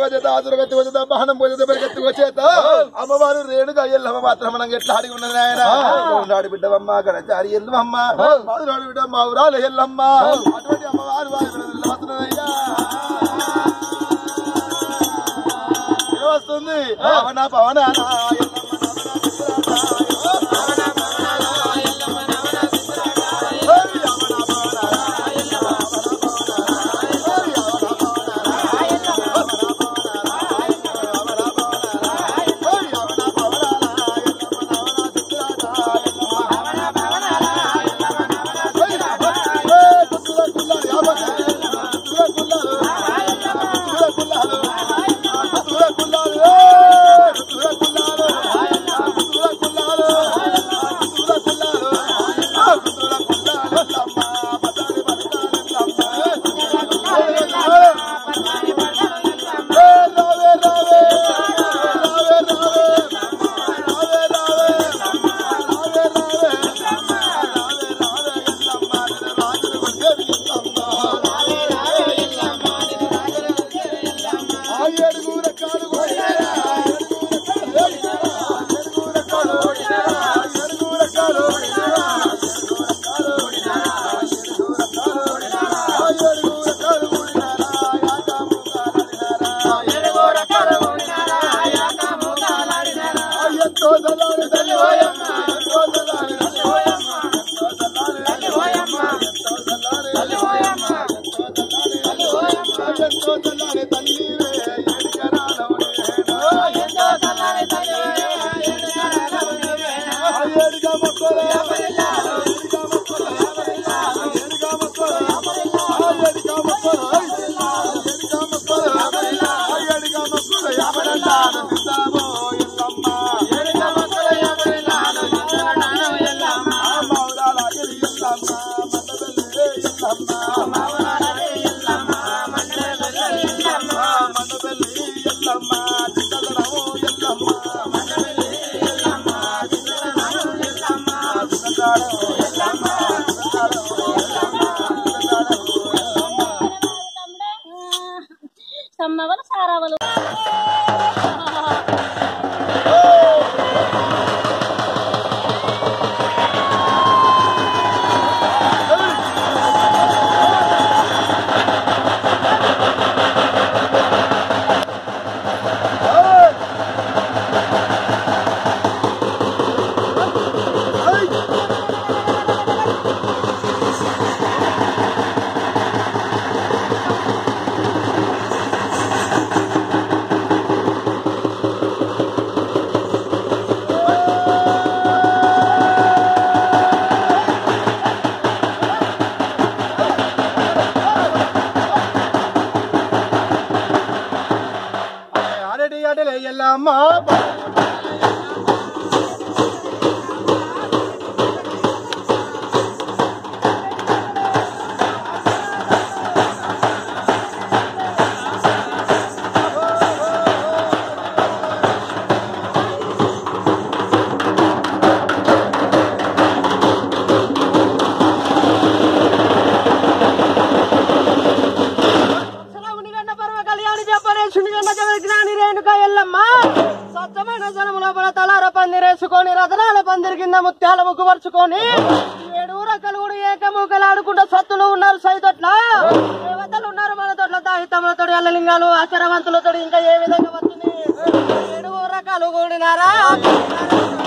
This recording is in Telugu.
చేత ఆదురగతి వచ్చేత బాణం పోచేత పరిగెత్తి వచ్చేత అమ్మవారు రేణుగా ఎల్లమ్మ మాత్రం మనం ఎట్లా అడిగి ఉన్నది ఆయన నాడు బిడ్డవమ్మ గడచారి ఎల్లమ్మ మాదురాడు బిడ్డ మా ఊరాలు ఎల్లమ్మ అటువంటి అమ్మవారు వారి బిడ్డలు వస్తున్నదయ్యా ఏ వస్తుంది పవన పవన సమ్మవలు సారావలు అరటి అటలే ఎల్లమ్మ ఉనిగండ పర్వ కళ్యాణి చెప్పనే శునిగండ జగజ్ఞాని రేణుక ఎల్లమ్మ స్వచ్ఛమైన జనము లోపల తలార పందిరేసుకొని రతనాల పందిరి కింద ముత్యాల ముగ్గు పరుచుకొని ఏడు రకలుగుడు ఏకముకలాడుకుంటూ సత్తులు ఉన్నారు సైతొట్ల దేవతలు ఉన్నారు మన తోట్ల దాహితములతో ఎల్లలింగాలు ఆచరవంతులతో ఇంకా ఏ విధంగా వచ్చింది ఏడు రకాలు కూడినారా